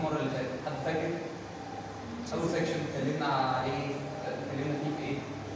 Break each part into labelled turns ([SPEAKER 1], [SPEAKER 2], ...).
[SPEAKER 1] المره اللي فاتت حد فاكر اول سكشن اتكلمنا عليه اتكلمنا فيه في ايه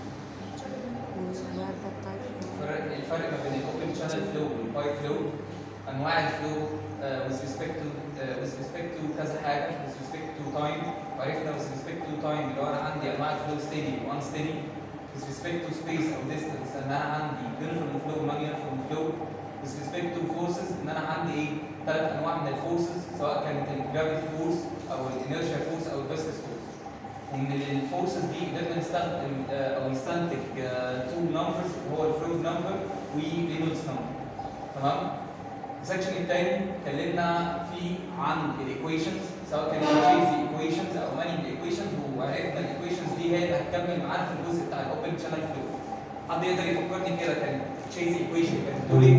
[SPEAKER 1] الفرق الفرق ما بين الاوبن شانل فلو والبايب فلو انواع الفلو with respect to uh, with respect to كذا حاجه with respect to time وعرفنا with respect to time اللي هو انا عندي انواع الفلو steady و unsteady with respect to space او distance ان انا عندي uniform flow و non uniform flow with respect to forces ان انا عندي ايه ثلاث انواع من الفورسز سواء كانت الجرافيتي فورس او الانرشيا فورس او الفيسكس فورس ومن الفورسز دي قدرنا نستخدم آه، او نستنتج تو نمبرز هو الفلويد نمبر ورينولدز نمبر تمام السكشن الثاني اتكلمنا فيه عن الايكويشنز سواء كانت تشيزي ايكويشنز او مانينج ايكويشنز وعرفنا الايكويشنز دي هي اللي هتكمل معانا في الجزء بتاع الاوبن شانل فلو حد يقدر يفكرني كده كان تشيزي ايكويشن كانت بتقول ايه؟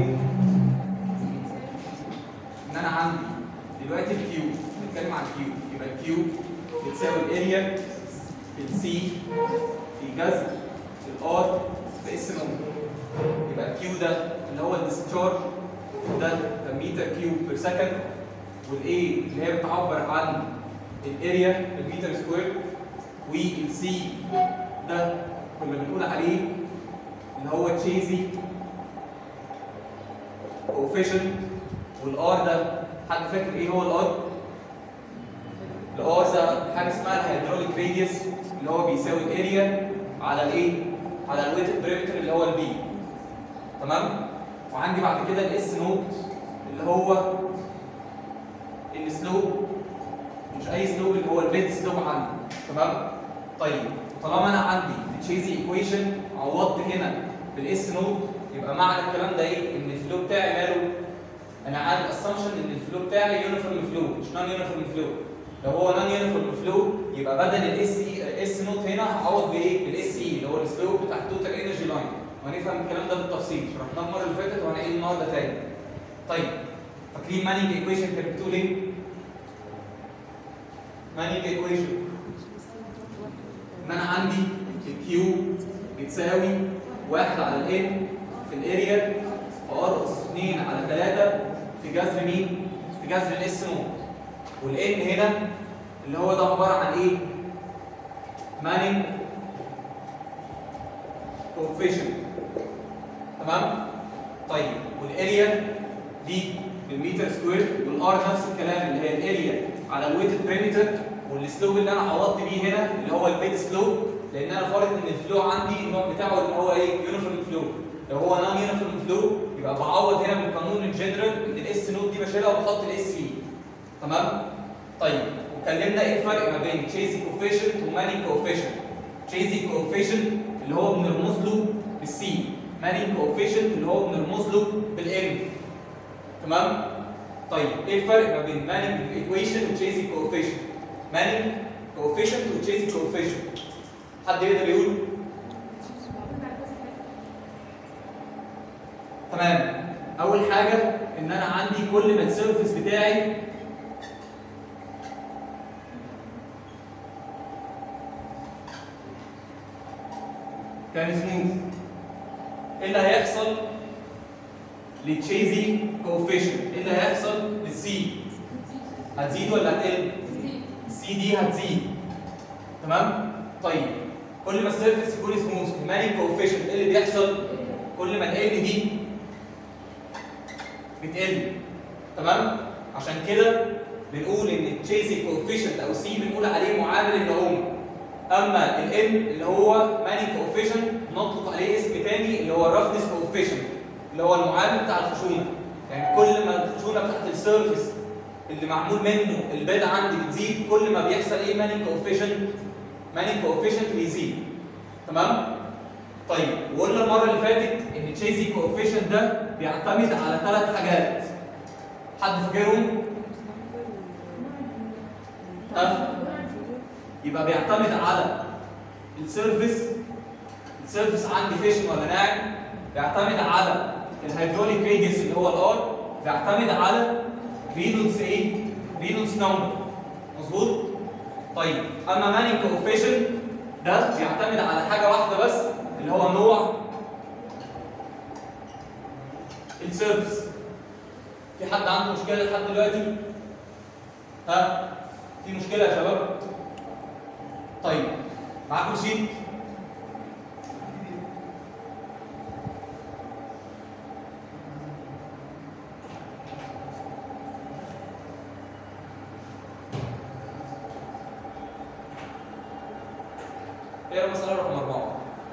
[SPEAKER 1] ان انا عندي دلوقتي الكيو بنتكلم عن الكيو يبقى الكيو بتساوي الاريا في السي في جذر الار في اس نمبر يبقى الكيو ده اللي هو الديسشارج ده ده متر كيوب بير سكند والاي اللي هي بتعبر عن الاريا بالمتر سكوير والسي ده كنا بنقول عليه اللي هو تشيزي كوفيشنت والار ده حد فاكر ايه هو الار؟ الار ده حاجه اسمها الهيدروليك راديوس اللي هو بيساوي الاريا على الايه؟ على الويت بريمتر اللي هو البي تمام؟ وعندي بعد كده الاس نوت اللي هو السلوب مش اي سلوب اللي هو البيد سلوب عندي تمام؟ طيب طالما انا عندي تشيزي ايكويشن عوضت هنا بالاس نوت يبقى معنى الكلام ده ايه؟ ان الفلو بتاعي ماله انا عامل اسامبشن ان الفلو بتاعي يونيفورم فلو مش نون يونيفورم فلو لو هو نون يونيفورم فلو يبقى بدل الاس اي اس نوت هنا هعوض بايه؟ بالاس اي اللي هو السلوب بتاع التوتال انرجي لاين وهنفهم الكلام ده بالتفصيل شرحناه المره اللي فاتت وهنعيد النهارده تاني طيب فاكرين مانينج ايكويشن كانت بتقول ايه؟ مانينج ايكويشن ان انا عندي الكيو بتساوي 1 على الان في الاريا فار اس 2 على 3 في جذر مين؟ في جذر الاس نوت والان هنا اللي هو ده عباره عن ايه؟ مانينج كوفيشنت تمام؟ طيب والاريا دي بالمتر سكوير والار نفس الكلام اللي هي الاريا على الويتد بريمتر والسلوب اللي انا عوضت بيه هنا اللي هو البيد سلوب لان انا فارض ان الفلو عندي النوع بتاعه اللي هو ايه؟ يونيفورم فلو لو هو نون يونيفورم فلو يبقى بعوض هنا من قانون الجنرال ان الاس نوت دي بشيلها وبحط الاس في تمام؟ طيب وكلمنا ايه الفرق ما بين تشيزي كوفيشنت ومانينج كوفيشنت تشيزي كوفيشنت اللي هو بنرمز له بالسي مانينج كوفيشنت اللي هو بنرمز له بالان تمام؟ طيب ايه الفرق ما بين مانينج ايكويشن وتشيزي كوفيشنت؟ مانينج كوفيشنت وتشيزي كوفيشنت حد يقدر يقول؟ تمام اول حاجه ان انا عندي كل ما السيرفيس بتاعي كان سموث ايه اللي هيحصل للتشيزي كوفيشنت ايه اللي هيحصل للسي هتزيد ولا هتقل السي دي هتزيد تمام طيب كل ما السيرفيس يكون سموث الماني كوفيشنت ايه اللي بيحصل كل ما ال دي بتقل تمام عشان كده بنقول ان التشيزي كوفيشنت او سي بنقول عليه معامل النعومه اما ال اللي هو ماني كوفيشنت نطلق عليه اسم تاني اللي هو الرفنس كوفيشنت اللي هو المعامل بتاع الخشونه يعني كل ما الخشونه بتاعت السيرفيس اللي معمول منه البيض عندي بتزيد كل ما بيحصل ايه ماني كوفيشنت ماني كوفيشنت بيزيد تمام طيب وقلنا المره اللي فاتت ان تشيزي كوفيشنت ده بيعتمد على ثلاث حاجات حد فاكرهم ها يبقى بيعتمد على السيرفيس السيرفيس عندي فيشن ولا ناعم بيعتمد على الهيدروليك راديوس اللي هو الار بيعتمد على رينولدز ايه رينولدز نمبر مظبوط طيب اما مانينج كوفيشن ده بيعتمد على حاجه واحده بس اللي هو نوع السيرفيس في حد عنده مشكله لحد دلوقتي ها في مشكله يا شباب طيب معاكم شيت ايه المسألة رقم أربعة؟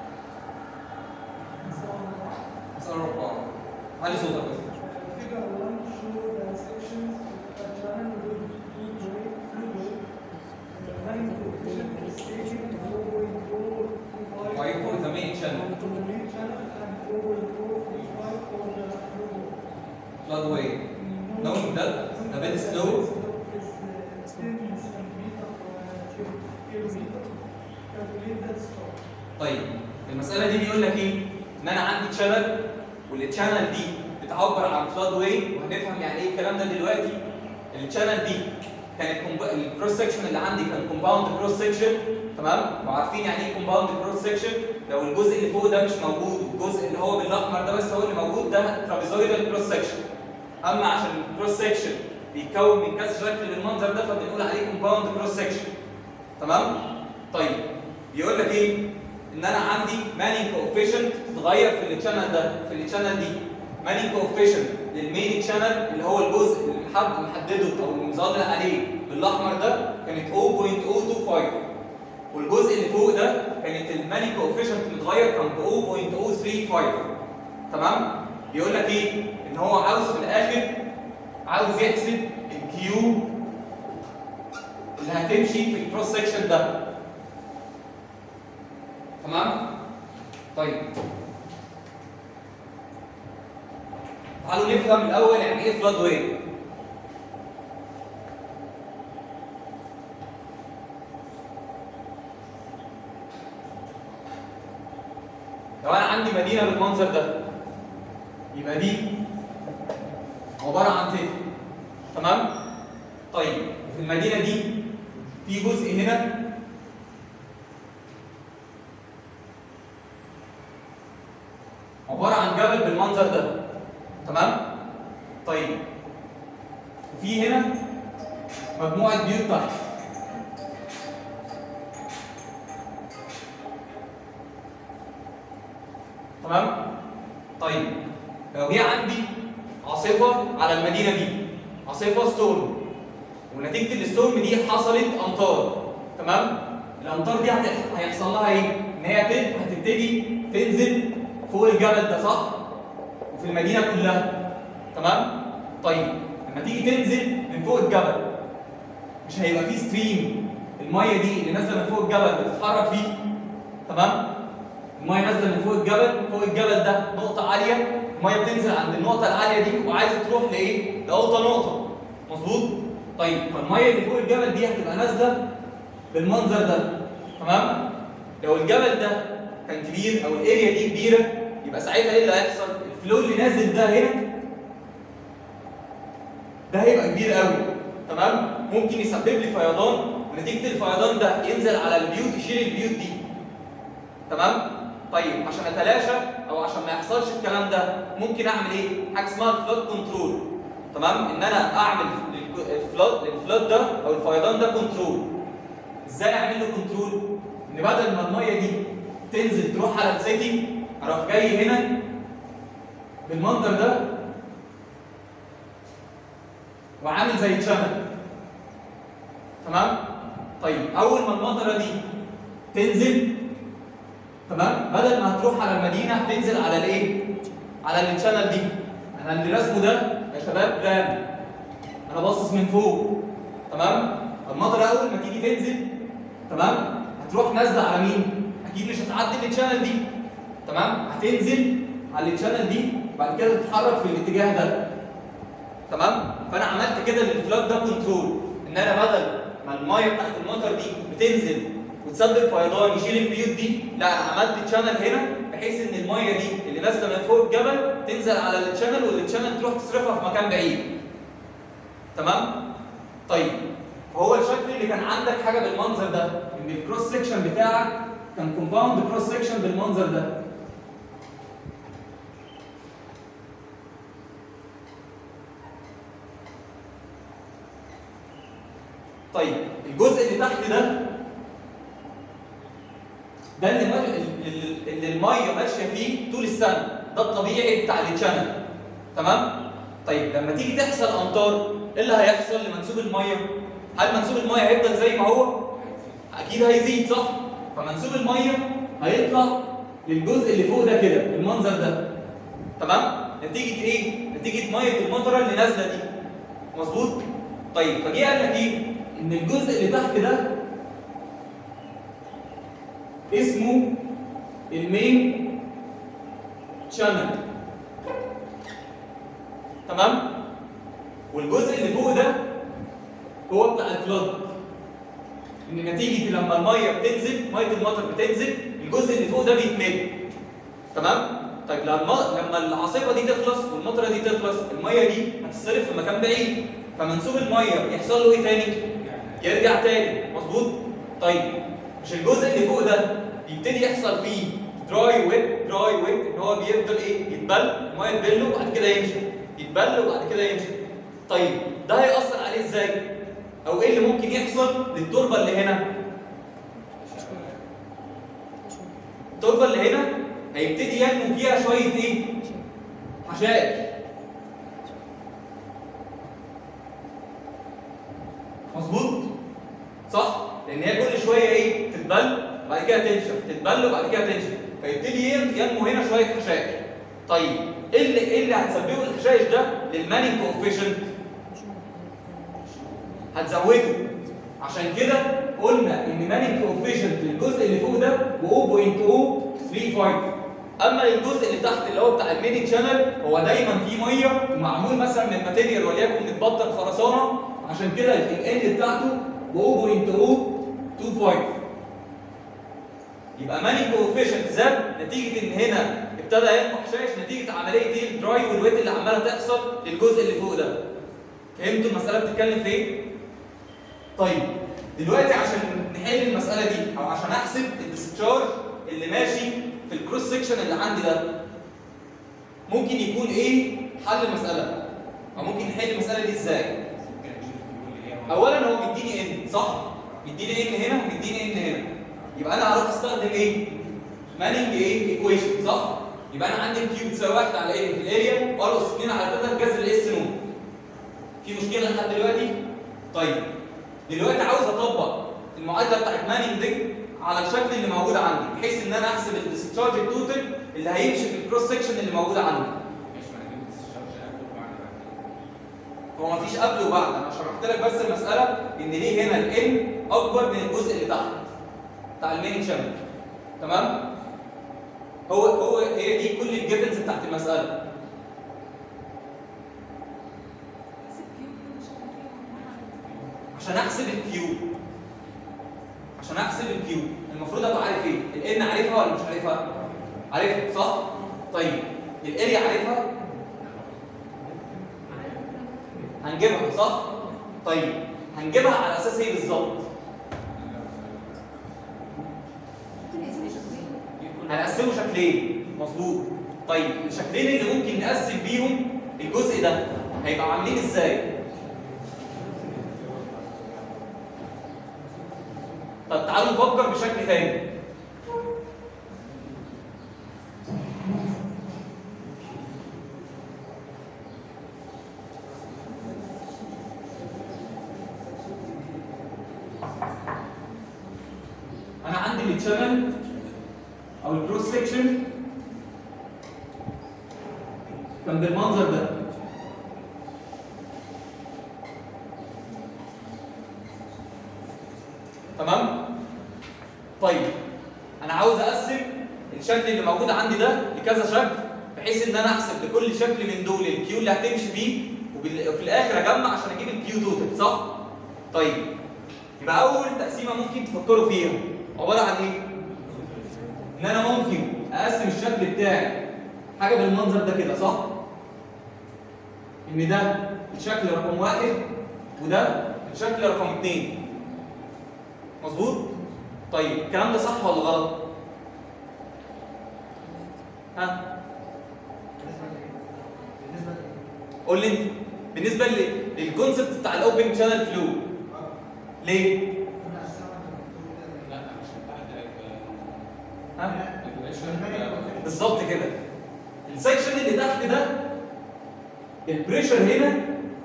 [SPEAKER 1] مسألة رقم أربعة علي صوتك بس
[SPEAKER 2] Figure one show the sections of a channel with fluid fluid. The line coefficient is taken 0.025
[SPEAKER 1] Why for the main channel?
[SPEAKER 2] for the main channel and 0.035 for the fluid.
[SPEAKER 1] flood way knowing that the bed is low
[SPEAKER 2] is uh, 10 centimeter per kilometer. Calculate that slope.
[SPEAKER 1] طيب المسألة دي بيقول لك ايه؟ إن أنا عندي تشانل والتشانل دي بتعبر عن فلاد واي وهنفهم يعني ايه الكلام ده دلوقتي التشانل دي كانت الكروس سكشن اللي عندي كان كومباوند كروس سكشن تمام وعارفين يعني ايه كومباوند كروس سكشن لو الجزء اللي فوق ده مش موجود والجزء اللي هو بالاحمر ده بس هو اللي موجود ده ترابيزويدال كروس سكشن اما عشان الكروس سكشن بيتكون من كذا شكل بالمنظر ده فبنقول عليه كومباوند كروس سكشن تمام طيب بيقول لك ايه ان انا عندي ماني كوفيشنت اتغير في التشانل ده في التشانل دي ماني كوفيشنت للمين تشانل اللي هو الجزء اللي محد محدده او المظلل عليه بالاحمر ده كانت 0.025 والجزء اللي فوق ده كانت الماني كوفيشنت متغير كان ب 0.035 تمام بيقول لك ايه ان هو عاوز في الاخر عاوز يحسب الكيو اللي هتمشي في الكروس سكشن ده تمام طيب تعالوا نفهم الاول يعني ايه فلاد واي لو انا عندي مدينه بالمنظر ده يبقى دي عباره عن تيتا تمام طيب في المدينه دي في جزء هنا عباره عن جبل بالمنظر ده تمام طيب وفي هنا مجموعه بيوت تحت تمام طيب لو جه عندي عاصفه على المدينه دي عاصفه ستورم ونتيجه الستورم دي حصلت امطار تمام الامطار دي هت- هيحصل لها ايه ان هي هت- هتبتدي تنزل فوق الجبل ده صح وفي المدينه كلها تمام طيب لما تيجي تنزل من فوق الجبل مش هيبقى فيه ستريم الميه دي اللي نازله من فوق الجبل بتتحرك فيه تمام الميه نازله من فوق الجبل فوق الجبل ده نقطه عاليه الميه بتنزل عند النقطه العاليه دي وعايزه تروح لايه لاوطى نقطه مظبوط طيب فالميه اللي فوق الجبل دي هتبقى نازله بالمنظر ده تمام لو الجبل ده كان كبير او الاريا دي كبيره يبقى ساعتها ايه اللي هيحصل الفلو اللي نازل ده هنا ده هيبقى كبير قوي تمام ممكن يسبب لي فيضان ونتيجه الفيضان ده ينزل على البيوت يشيل البيوت دي تمام طيب عشان اتلاشى او عشان ما يحصلش الكلام ده ممكن اعمل ايه حاجه اسمها الفلود كنترول تمام ان انا اعمل للفلود للفلود ده او الفيضان ده كنترول ازاي اعمل له كنترول ان بدل ما الميه دي تنزل تروح على السيتي اروح جاي هنا بالمنظر ده وعامل زي تشانل تمام طيب اول ما المطره دي تنزل تمام بدل ما هتروح على المدينه هتنزل على الايه على التشانل دي انا اللي رسمه ده يا شباب بلان انا باصص من فوق تمام المطره اول ما تيجي تنزل تمام هتروح نازله على مين اكيد مش هتعدي التشانل دي تمام هتنزل على التشانل دي وبعد كده تتحرك في الاتجاه ده تمام فانا عملت كده للفلاد ده كنترول ان انا بدل ما المايه بتاعت المطر دي بتنزل وتسبب فيضان يشيل البيوت دي لا انا عملت تشانل هنا بحيث ان المايه دي اللي نازله من فوق الجبل تنزل على التشانل والتشانل تروح تصرفها في مكان بعيد تمام طيب فهو الشكل اللي كان عندك حاجه بالمنظر ده ان الكروس سكشن بتاعك كان كومباوند كروس سكشن بالمنظر ده طيب الجزء اللي تحت ده ده اللي, مال- اللي- اللي الميه ماشيه فيه طول السنه ده الطبيعي بتاع التشانل تمام طيب لما تيجي تحصل امطار ايه اللي هيحصل لمنسوب الميه هل منسوب الميه هيفضل زي ما هو اكيد هيزيد صح فمنسوب الميه هيطلع للجزء اللي فوق ده كده المنظر ده تمام نتيجه ايه نتيجه ميه المطره اللي نازله دي مظبوط طيب فجه قال لك ايه ان الجزء اللي تحت ده اسمه المين شانل تمام والجزء اللي فوق ده هو بتاع الفلود ان نتيجه لما الميه بتنزل ميه المطر بتنزل الجزء اللي فوق ده بيتملي تمام طيب لما لما العاصفه دي تخلص والمطره دي تخلص الميه دي هتصرف في مكان بعيد فمنسوب الميه يحصل له ايه تاني يرجع تاني مظبوط طيب مش الجزء اللي فوق ده بيبتدي يحصل فيه دراي ويت دراي ويت ان هو بيفضل ايه يتبل الميه تبل وبعد كده يمشي يتبل وبعد كده يمشي طيب ده هيأثر عليه ازاي او ايه اللي ممكن يحصل للتربه اللي هنا التربه اللي هنا هيبتدي ينمو فيها شويه ايه حشائش مظبوط صح لان هي كل شويه ايه تتبل وبعد كده تنشف تتبل وبعد كده تنشف فيبتدي ين- ينمو هنا شويه حشائش طيب ايه اللي ايه اللي هتسببه الحشائش ده للمانينج كوفيشنت هتزوده عشان كده قلنا ان مانينج كوفيشنت للجزء اللي فوق ده ب 0.035 اما للجزء اللي تحت اللي هو بتاع الميدي شانل هو دايما فيه ميه ومعمول مثلا من ماتيريال وليكن متبطن خرسانه عشان كده ال بتاعته ب 0.025 يبقى ماني كوفيشنت زاد نتيجه ان هنا ابتدى ينمو حشائش نتيجه عمليه ايه الدراي والويت اللي عماله تحصل للجزء اللي فوق ده فهمتوا المساله بتتكلم في ايه؟ طيب دلوقتي عشان نحل المساله دي او عشان احسب الديسشارج اللي ماشي في الكروس سكشن اللي عندي ده ممكن يكون ايه حل المساله او ممكن نحل المساله دي ازاي اولا هو مديني ان صح مديني ان هنا ومديني ان هنا يبقى انا هروح استخدم ايه مانينج ايه ايكويشن صح يبقى انا عندي الكيو بتساوي 1 على ايه في الاريا وارقص 2 على 3 في جذر الاس نون في مشكله لحد دلوقتي طيب دلوقتي عاوز اطبق المعادله بتاعت مانينج دي على الشكل اللي موجود عندي بحيث ان انا احسب الديسشارج التوتال اللي هيمشي في الكروس سكشن اللي موجود عندي هو مفيش قبل وبعد انا شرحت لك بس المساله ان ليه هنا الان اكبر من الجزء اللي تحت بتاع المين شانل تمام هو هو هي دي كل الجيفنز بتاعت المساله عشان احسب الكيو عشان احسب الكيو المفروض ابقى عارف ايه الان عارفها ولا مش عارفها عارفها صح طيب الاريا عارفها هنجيبها صح طيب هنجيبها على اساس ايه بالظبط هنقسمه شكلين مظبوط طيب الشكلين اللي ممكن نقسم بيهم الجزء ده هيبقى عاملين ازاي طب تعالوا نفكر بشكل تاني انا عندي التشانل او الكروس سكشن كان بالمنظر ده تمام طيب انا عاوز اقسم الشكل اللي موجود عندي ده لكذا شكل بحيث ان انا احسب لكل شكل من دول الكيو اللي هتمشي فيه وبال- وفي الاخر اجمع عشان اجيب الكيو توتال صح طيب يبقى اول تقسيمه ممكن تفكروا فيها عباره عن ايه ان انا ممكن اقسم الشكل بتاعي حاجه بالمنظر ده كده صح ان ده الشكل رقم واحد وده الشكل رقم اتنين مظبوط طيب الكلام ده صح ولا غلط ها قول لي انت بالنسبه لل- للكونسبت بتاع الاوبن شانل فلو ليه؟
[SPEAKER 3] لا عشان بعد
[SPEAKER 1] ها؟
[SPEAKER 3] الريجوليشن
[SPEAKER 1] بالظبط كده السكشن اللي تحت ده البريشر هنا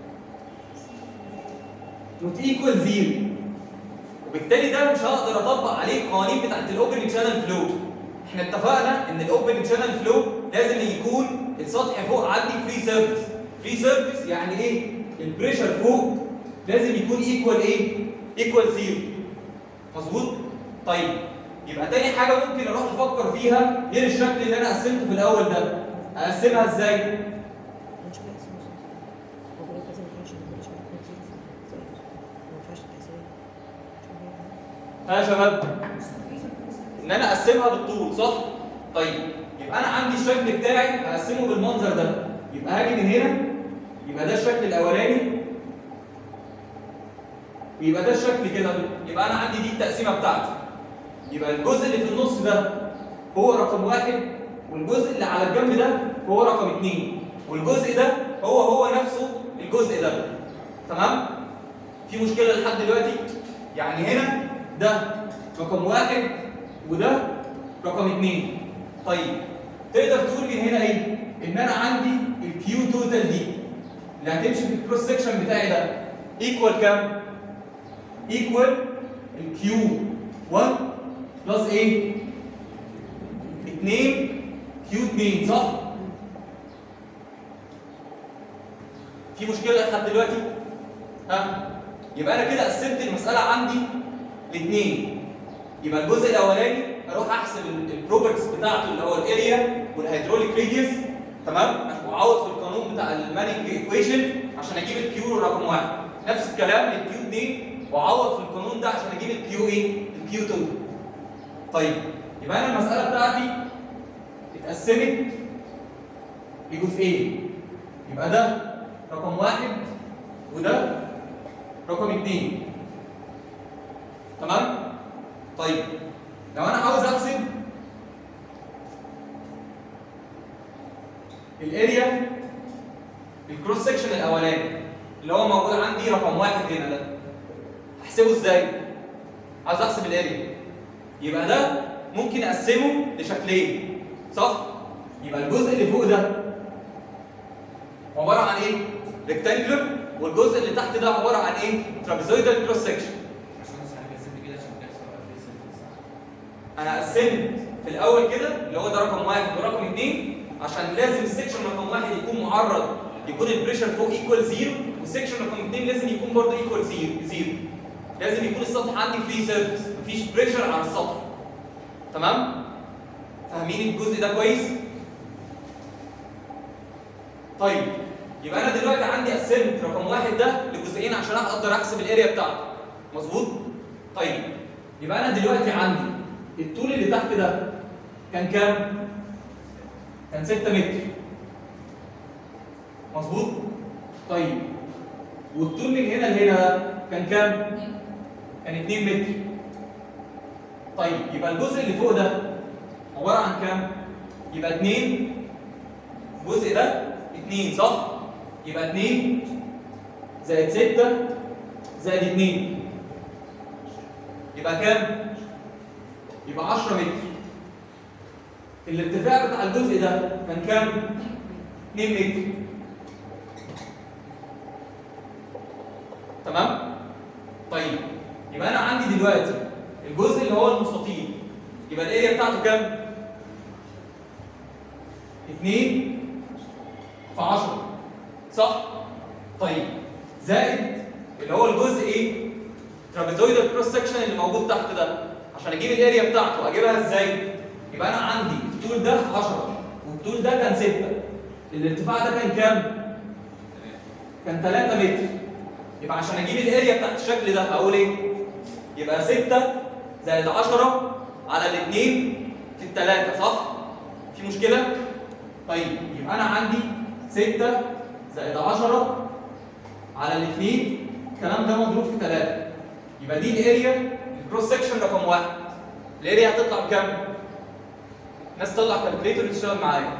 [SPEAKER 1] نوت ايكوال زيرو وبالتالي ده مش هقدر اطبق عليه القوانين بتاعت الاوبن شانل فلو احنا اتفقنا ان الاوبن شانل فلو لازم يكون السطح فوق عندي فري سيرفيس فري سيرفيس يعني ايه البريشر فوق لازم يكون ايكوال ايه ايكوال زيرو مظبوط طيب يبقى تاني حاجه ممكن اروح افكر فيها غير الشكل اللي انا قسمته في الاول ده اقسمها ازاي
[SPEAKER 4] هنشوف الاسم هو بيقول لازم يكون عشان الريليشن يكون زيرو في زيرو ما ينفعش التحسين
[SPEAKER 1] ها يا شباب ان انا اقسمها بالطول صح طيب يبقى انا عندي الشكل بتاعي هقسمه بالمنظر ده يبقى هاجي من هنا يبقى ده الشكل الاولاني ويبقى ده الشكل كده يبقى انا عندي دي التقسيمه بتاعتي يبقى الجزء اللي في النص ده هو رقم واحد والجزء اللي على الجنب ده هو رقم اتنين والجزء ده هو هو نفسه الجزء ده تمام؟ في مشكله لحد دلوقتي؟ يعني هنا ده رقم واحد وده رقم اتنين طيب تقدر تقول من هنا ايه؟ ان انا عندي الكيو توتال دي اللي هتمشي في الكروس سكشن بتاعي ده ايكوال كام؟ ايكوال الكيو 1 بلس ايه؟ 2 كيو 2 صح؟ في مشكلة لحد دلوقتي؟ ها؟ يبقى أنا كده قسمت المسألة عندي لاثنين يبقى الجزء الأولاني أروح أحسب البروبرتيز بتاعته اللي هو الأريا والهيدروليك ريديوس تمام؟ وأعوض في القانون بتاع المانينج ايكويشن عشان أجيب الكيو رقم واحد نفس الكلام للكيو 2 وأعوض في القانون ده عشان أجيب الكيو إيه؟ الكيو 2 طيب يبقى انا المساله بتاعتي اتقسمت لجزئين يبقى ده رقم واحد وده رقم اتنين تمام؟ طيب لو انا عاوز احسب الاريا الكروس سكشن الاولاني اللي هو موجود عندي رقم واحد هنا ده احسبه ازاي؟ عاوز احسب الاريا يبقى ده ممكن اقسمه لشكلين صح؟ يبقى الجزء اللي فوق ده عباره عن ايه؟ ريكتانجلر والجزء اللي تحت ده عباره عن ايه؟ ترابيزويدال كروس سكشن
[SPEAKER 3] عشان بس انا قسمت كده عشان تحصل فري سيرفيس
[SPEAKER 1] انا قسمت في الاول كده اللي هو ده رقم واحد ورقم اثنين عشان لازم السكشن رقم واحد يكون معرض يكون البريشر فوق ايكوال زيرو والسكشن رقم اثنين لازم يكون برضه ايكوال زيرو زيرو لازم يكون السطح عندي فري سيرفيس مفيش بريشر على السطح تمام؟ فاهمين الجزء ده كويس؟ طيب يبقى انا دلوقتي عندي قسمت رقم واحد ده لجزئين عشان اقدر احسب الاريا بتاعته مظبوط؟ طيب يبقى انا دلوقتي عندي الطول اللي تحت ده كان كام؟ كان 6 متر مظبوط؟ طيب والطول من هنا لهنا ده كان كام؟ كان 2 متر طيب يبقى الجزء اللي فوق ده عباره عن كام؟ يبقى 2 الجزء ده 2 صح؟ يبقى 2 زائد 6 زائد 2 يبقى كام؟ يبقى 10 متر الارتفاع بتاع الجزء ده كان كام؟ 2 متر تمام؟ طيب يبقى انا عندي دلوقتي الجزء اللي هو المستطيل يبقى الاريا بتاعته كام؟ 2 في 10 صح؟ طيب زائد اللي هو الجزء ايه؟ ترابيزويدال كروس سكشن اللي موجود تحت ده عشان اجيب الاريا بتاعته اجيبها ازاي؟ يبقى انا عندي الطول ده 10 والطول ده كان 6 الارتفاع ده كان كام؟ كان 3 متر يبقى عشان اجيب الاريا بتاعت الشكل ده هقول ايه؟ يبقى 6 زائد 10 على الاثنين في الثلاثة صح؟ في مشكلة؟ طيب يبقى أنا عندي 6 زائد 10 على الاثنين الكلام ده مضروب في 3 يبقى دي الاريا الكروس سكشن رقم واحد الاريا هتطلع بكام؟ الناس تطلع كالكوليتور تشتغل معايا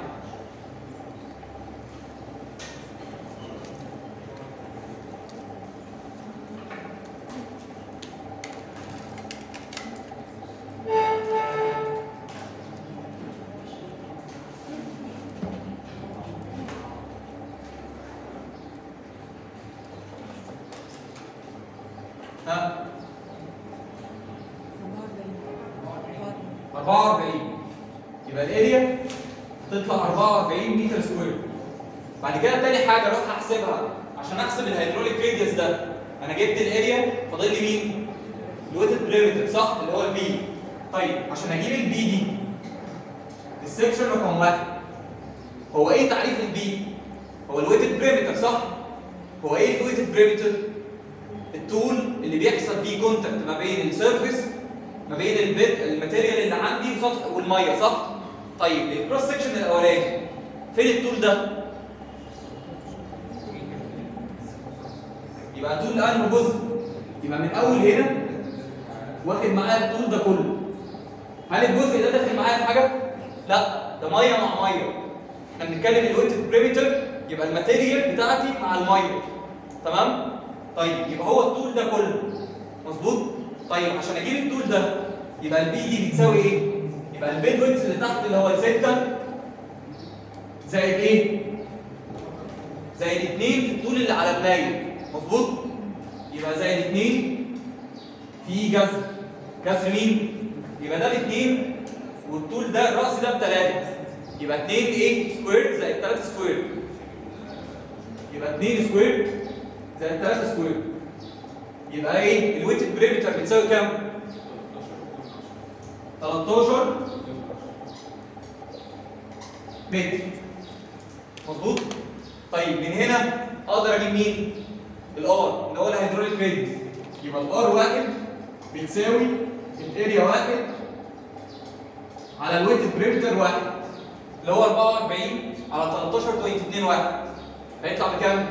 [SPEAKER 1] 44 يبقى الاريا تطلع 44 متر سكوير بعد كده تاني حاجه اروح احسبها عشان احسب الهيدروليك راديوس ده انا جبت الاريا فاضل لي مين؟ الويتد بريمتر صح اللي هو البي طيب عشان اجيب البي دي السكشن رقم واحد هو ايه تعريف البي؟ هو الويتد بريمتر صح؟ هو ايه الويتد بريمتر؟ التول اللي بيحصل فيه كونتاكت ما بين السيرفيس ما بين البيت الماتيريال اللي عندي وسطح والميه صح؟ طيب الكروس سكشن الاولاني فين التول ده؟ يبقى طول انه جزء يبقى من اول هنا واخد معايا الطول ده كله هل الجزء ده داخل معايا في حاجه؟ لا ده ميه مع ميه احنا بنتكلم الويتد بريمتر يبقى الماتيريال بتاعتي مع الميه تمام؟ طيب يبقى هو الطول ده كله مظبوط؟ طيب عشان اجيب الطول ده يبقى البي دي بتساوي ايه؟ يبقى البيد ويدث اللي تحت اللي هو الستة زائد ايه؟ زائد 2 في الطول اللي على المايل مظبوط؟ يبقى زائد 2 في جذر جذر مين؟ يبقى ده باثنين والطول ده الراس ده بثلاثة يبقى 2 ايه سكوير زائد 3 سكوير يبقى 2 سكوير زائد 3 سكوير يبقى ايه الويتد بريمتر بتساوي كام؟ 13 متر مظبوط؟ طيب من هنا اقدر اجيب مين؟ الار اللي هو الهيدروليك راديوس يبقى الار واحد بتساوي الاريا واحد على الويتد بريمتر واحد اللي هو 44 على 13.21 هيطلع بكام؟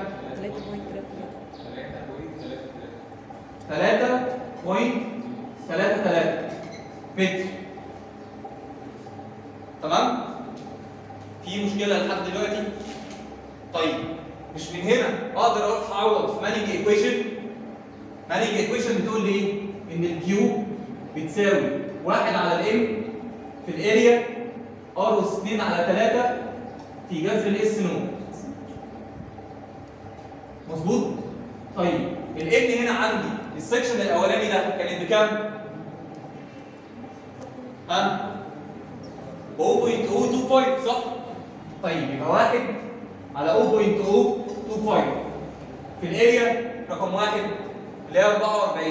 [SPEAKER 1] 3.33 متر تمام؟ في مشكلة لحد دلوقتي؟ طيب مش من هنا اقدر اروح اعوض في مانينج ايكويشن مانينج ايكويشن بتقول لي ايه؟ ان الكيو بتساوي 1 على الام في الاريا ار اس 2 على 3 في جذر الاس نو مظبوط؟ طيب الان هنا عندي السكشن الاولاني ده كانت بكام؟ ها؟ 0.025 صح؟ طيب يبقى واحد على 0.025 في الاريا رقم واحد اللي هي 44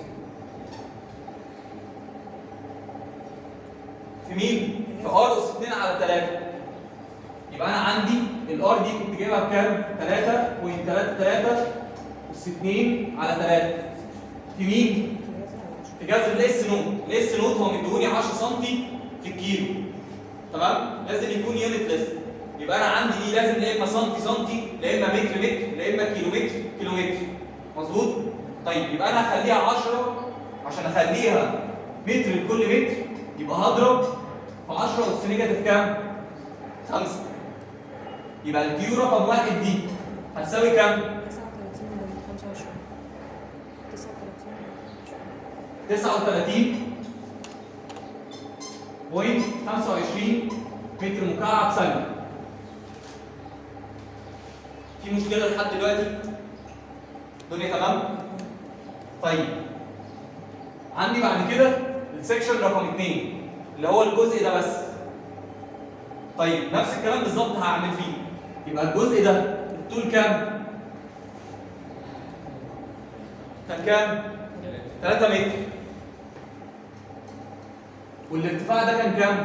[SPEAKER 1] في مين؟ في ار اس 2 على 3 يبقى انا عندي الار دي كنت جايبها بكام؟ 3.33 اس 2 على 3 في مين؟ في جذر الاس نوت، الاس نوت هو مديهوني 10 سم في الكيلو تمام؟ لازم يكون يونت ليس يبقى انا عندي دي لازم لا اما سنتي سنتي لا اما متر متر لا اما كيلومتر كيلومتر مظبوط؟ طيب يبقى انا هخليها 10 عشان اخليها متر لكل متر يبقى هضرب في 10 اس نيجاتيف كام؟ 5 يبقى الكيو رقم واحد دي هتساوي كام؟ 39 بوينت 25 متر مكعب ثانية. في مشكلة لحد دلوقتي؟ الدنيا تمام؟ طيب عندي بعد كده السكشن رقم 2 اللي هو الجزء ده بس. طيب نفس الكلام بالظبط هعمل فيه. يبقى الجزء ده الطول كام؟ كان كام؟ 3 متر. والارتفاع ده كان كام؟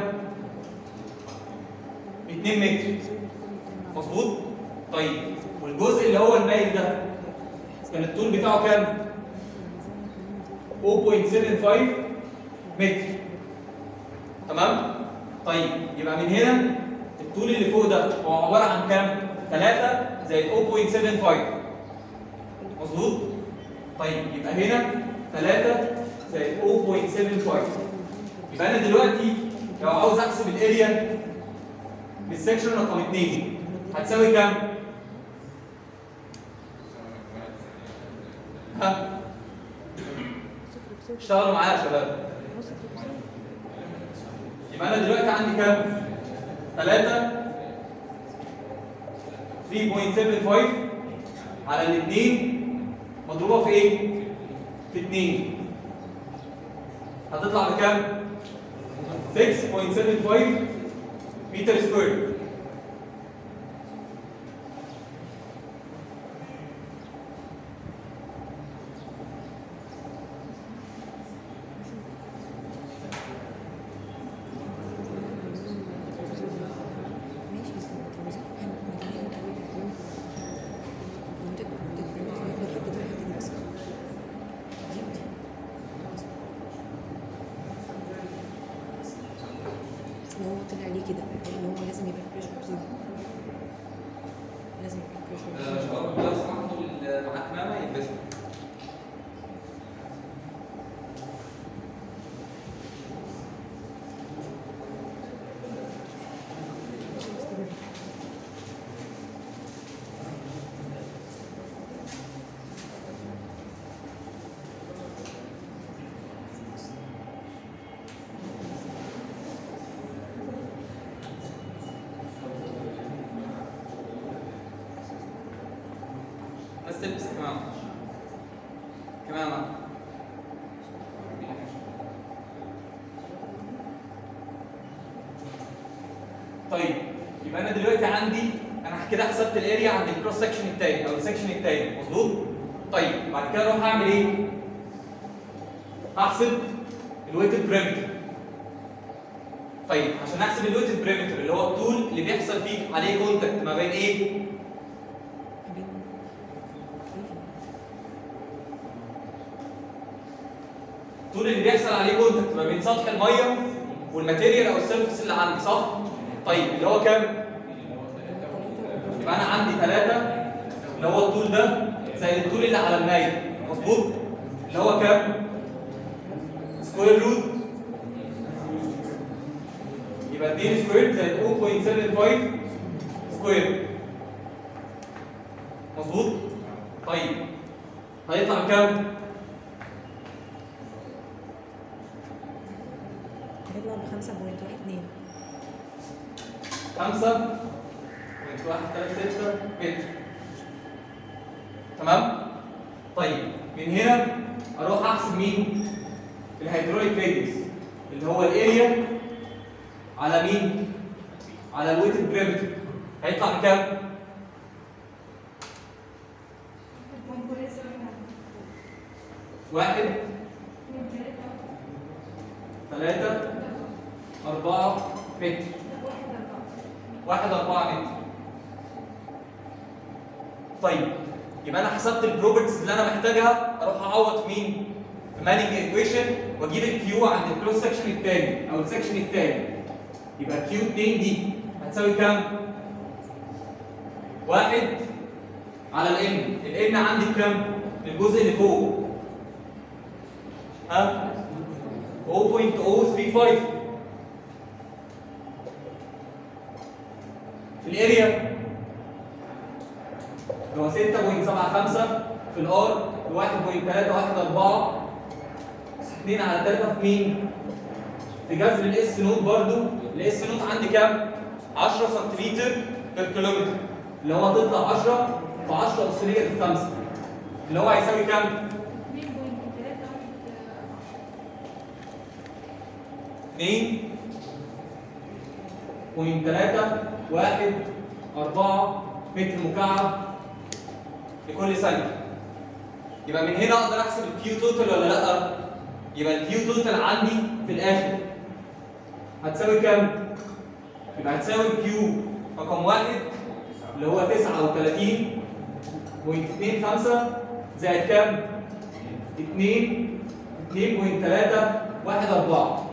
[SPEAKER 1] 2 متر مظبوط؟ طيب والجزء اللي هو المايل ده كان الطول بتاعه كام؟ 0.75 متر تمام؟ طيب يبقى من هنا الطول اللي فوق ده هو عباره عن كام؟ 3 زائد 0.75 مظبوط؟ طيب يبقى هنا 3 زائد 0.75 يبقى انا دلوقتي لو عاوز احسب الاريا للسكشن رقم 2 هتساوي كام؟ ها؟ اشتغلوا معايا يا شباب يبقى انا دلوقتي عندي كام؟ 3 3.75 على الاثنين مضروبه في ايه؟ في 2 هتطلع بكام؟ 6.75 متر سكوير
[SPEAKER 4] ماشي بس لما تلمسك واحد من الاتنين منطق منطق بريمتر يقدر يحدد الحته دي بس دي ودي خلاص ان هو طلع ليه كده لان هو لازم يبقى البريشر زيرو لازم يبقى البريشر زيرو
[SPEAKER 1] شباب لو سمحتوا اللي معاه كمامه يلبسها بس تلبس كمامه كمامه طيب يبقى انا دلوقتي عندي انا كده حسبت الاريا عند الكروس سكشن التاني او السكشن التاني مظبوط طيب بعد كده اروح اعمل ايه هحسب الويتد بريمتر طيب عشان احسب الويتد بريمتر اللي هو الطول اللي بيحصل فيه عليه كونتاكت ما بين ايه
[SPEAKER 4] بين
[SPEAKER 1] الطول اللي بيحصل عليه كونتاكت ما بين سطح الميه والماتيريال او السيرفيس اللي عندي صح طيب اللي هو كام يبقى انا عندي ثلاثة اللي هو الطول ده زي الطول اللي على المايل مظبوط اللي هو كام سكوير روت يبقى 2 سكوير زائد 0.75 سكوير مظبوط طيب هيطلع كام
[SPEAKER 4] هيطلع ب 5.12
[SPEAKER 1] خمسة بوينت واحد تلاتة ستة متر تمام؟ طيب من هنا أروح أحسب مين؟ الهيدروليك راديوس اللي هو الاريا على مين؟ على الويتد بريمتر هيطلع بكام؟ واحد ثلاثة أربعة متر واحد أربعة متر طيب يبقى أنا حسبت البروبرتيز اللي أنا محتاجها أروح أعوض مين؟ في مانينج ايكويشن وأجيب الكيو عند الكروس سكشن الثاني أو السكشن الثاني يبقى كيو 2 دي هتساوي كام؟ واحد على الان الان عندي بكام؟ الجزء اللي فوق ها؟ 0.035 في الاريا اللي هو 6.75 في الار ب 1.314 2 على 3 في مين؟ في جذر الاس نوت برضو الاس نوت عندي كام؟ 10 سنتيمتر بير كيلومتر اللي هو تطلع 10 في 10 اس نيجاتيف 5 اللي هو هيساوي كام؟ 2 بوينت 3 1 4 متر مكعب لكل ثانية يبقى من هنا اقدر احسب الكيو توتال ولا لا؟ يبقى الكيو توتال عندي في الاخر هتساوي كام؟ يبقى هتساوي الكيو رقم واحد اللي هو 39.25 زائد كام؟ 2 2.3 واحد أربعة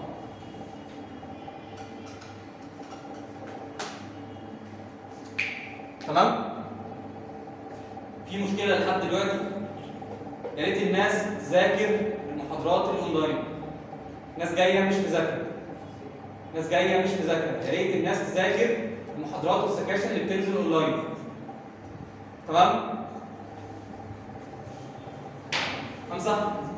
[SPEAKER 1] تمام؟ في مشكلة لحد دلوقتي يا ريت الناس تذاكر المحاضرات الاونلاين ناس جاية مش مذاكرة ناس جاية مش مذاكرة يا ريت الناس تذاكر المحاضرات والسكاشن اللي بتنزل اونلاين تمام؟ خمسة